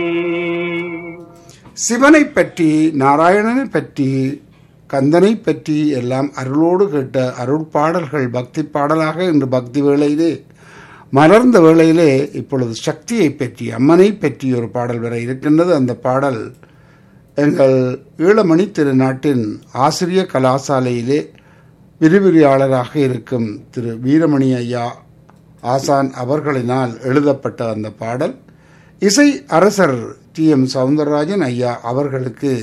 சிவனை பற்றி நாராயணனை பற்றி கந்தனை பற்றி எல்லாம் அருளோடு கேட்ட அருள் பாடல்கள் பக்தி பாடலாக இன்று பக்தி வேளையிலே மலர்ந்த வேளையிலே இப்பொழுது சக்தியை பற்றி அம்மனை பற்றி ஒரு பாடல் வர இருக்கின்றது அந்த பாடல் எங்கள் ஈழமணி திருநாட்டின் ஆசிரிய கலாசாலையிலே விரிவிரியாளராக இருக்கும் திரு வீரமணி ஐயா ஆசான் அவர்களினால் எழுதப்பட்ட அந்த பாடல் இசை அரசர் டி எம் சவுந்தரராஜன் ஐயா அவர்களுக்கு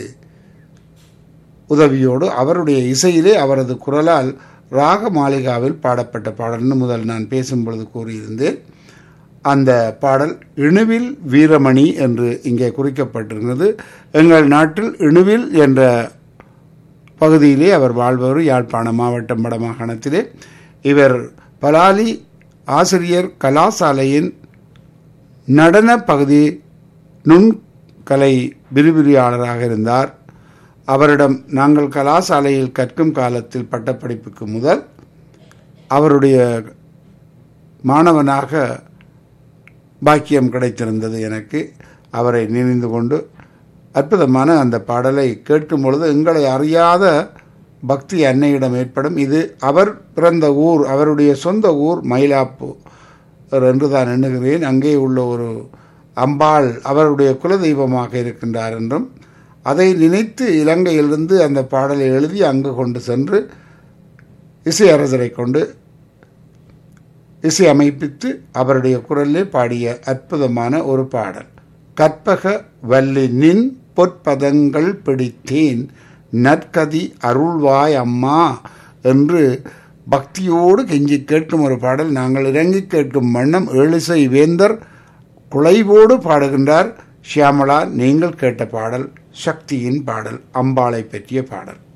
உதவியோடு அவருடைய இசையிலே அவரது குரலால் ராக மாளிகாவில் பாடப்பட்ட பாடல்னு முதல் நான் பேசும் பொழுது கூறியிருந்தேன் அந்த பாடல் இணுவில் வீரமணி என்று இங்கே குறிக்கப்பட்டிருந்தது எங்கள் நாட்டில் இணுவில் என்ற பகுதியிலே அவர் வாழ்பவர் யாழ்ப்பாணம் மாவட்டம் வடமாகாணத்திலே இவர் பலாலி ஆசிரியர் கலாசாலையின் நடன பகுதி நுண்கலை விரிவிரியாளராக இருந்தார் அவரிடம் நாங்கள் கலாசாலையில் கற்கும் காலத்தில் பட்டப்படிப்புக்கு முதல் அவருடைய மாணவனாக பாக்கியம் கிடைத்திருந்தது எனக்கு அவரை நினைந்து கொண்டு அற்புதமான அந்த பாடலை கேட்கும் பொழுது எங்களை அறியாத பக்தி அன்னையிடம் ஏற்படும் இது அவர் பிறந்த ஊர் அவருடைய சொந்த ஊர் மயிலாப்பு என்று தான் எண்ணுகிறேன் அங்கே உள்ள ஒரு அம்பாள் அவருடைய குலதெய்வமாக இருக்கின்றார் என்றும் அதை நினைத்து இலங்கையிலிருந்து அந்த பாடலை எழுதி அங்கு கொண்டு சென்று இசையரசரை கொண்டு இசை அமைப்பித்து அவருடைய குரலிலே பாடிய அற்புதமான ஒரு பாடல் கற்பக வல்லி நின் பொற்பதங்கள் பிடித்தேன் நற்கதி அருள்வாய் அம்மா என்று பக்தியோடு கெஞ்சி கேட்கும் ஒரு பாடல் நாங்கள் இறங்கி கேட்கும் வண்ணம் ஏழிசை வேந்தர் குலைவோடு பாடுகின்றார் ஷியாமலா நீங்கள் கேட்ட பாடல் சக்தியின் பாடல் அம்பாளை பற்றிய பாடல்